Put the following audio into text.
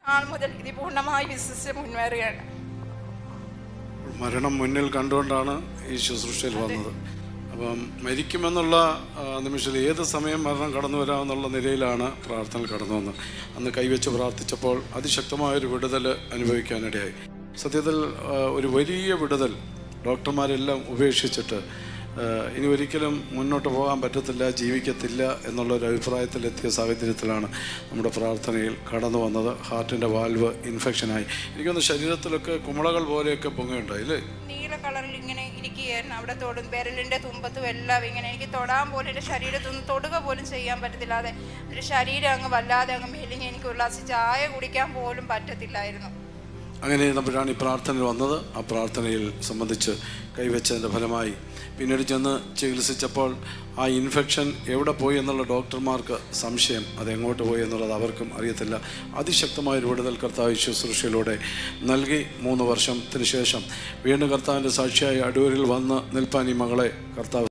നാൾ മുതൽ ഇത് പൂർണ്ണമായി വിശ്വസിച്ച് മുന്നേറുകയാണ് മരണം മുന്നിൽ കണ്ടുകൊണ്ടാണ് ഈ ശുശ്രൂഷയിൽ വന്നത് അപ്പം മരിക്കുമെന്നുള്ള ആ, നിമിഷത്തിൽ ഏത് സമയം മരണം കടന്നു വരാമെന്നുള്ള നിലയിലാണ് പ്രാർത്ഥന കടന്നു വന്നത് അന്ന് കൈവച്ച് പ്രാർത്ഥിച്ചപ്പോൾ അതിശക്തമായൊരു വിടുതൽ അനുഭവിക്കാനിടയായി സത്യത്തിൽ ആ, ഒരു വലിയ വിടുതൽ ഡോക്ടർമാരെല്ലാം ഉപേക്ഷിച്ചിട്ട് ആ, ഇനി ഒരിക്കലും മുന്നോട്ട് പോകാൻ പറ്റത്തില്ല ജീവിക്കത്തില്ല എന്നുള്ള ഒരു അഭിപ്രായത്തിലെത്തിയ സാഹചര്യത്തിലാണ് നമ്മുടെ പ്രാർത്ഥനയിൽ കടന്നു വന്നത് ഹാർട്ടിൻ്റെ വാൽവ് ഇൻഫെക്ഷനായി എനിക്കൊന്ന് ശരീരത്തിലൊക്കെ കുമളകൾ പോലെയൊക്കെ പൊങ്ങുണ്ടായി അല്ലേ നീല കളറിൽ ഇങ്ങനെ ഇരിക്കുകയായിരുന്നു അവിടെ തൊടും വിരലിൻ്റെ തുമ്പത്തും എല്ലാം ഇങ്ങനെ എനിക്ക് തൊടാൻ പോലും എൻ്റെ ശരീരത്തൊന്നും തൊടുക പോലും ചെയ്യാൻ പറ്റത്തില്ലാതെ ഒരു ശരീരം അങ്ങ് വല്ലാതെ അങ്ങ് മെലിഞ്ഞ് എനിക്ക് ഉല്ലാസിച്ച് ചായ കുടിക്കാൻ പോലും പറ്റത്തില്ലായിരുന്നു അങ്ങനെ നമ്പഴാണ് ഈ പ്രാർത്ഥനയിൽ വന്നത് ആ പ്രാർത്ഥനയിൽ സംബന്ധിച്ച് കൈവച്ചതിൻ്റെ ഫലമായി പിന്നീട് ചെന്ന് ചികിത്സിച്ചപ്പോൾ ആ ഇൻഫെക്ഷൻ എവിടെ പോയി എന്നുള്ള ഡോക്ടർമാർക്ക് സംശയം അത് എങ്ങോട്ട് പോയി എന്നുള്ളത് അവർക്കും അറിയത്തില്ല അതിശക്തമായ ഒരു വിടുതൽ കർത്താവ് ശുശ്രൂഷയിലൂടെ നൽകി മൂന്ന് വർഷത്തിന് ശേഷം വീണ്ടും കർത്താവിൻ്റെ സാക്ഷിയായി അടൂരിൽ വന്ന് നിൽപ്പാൻ ഈ മകളെ കർത്താവ്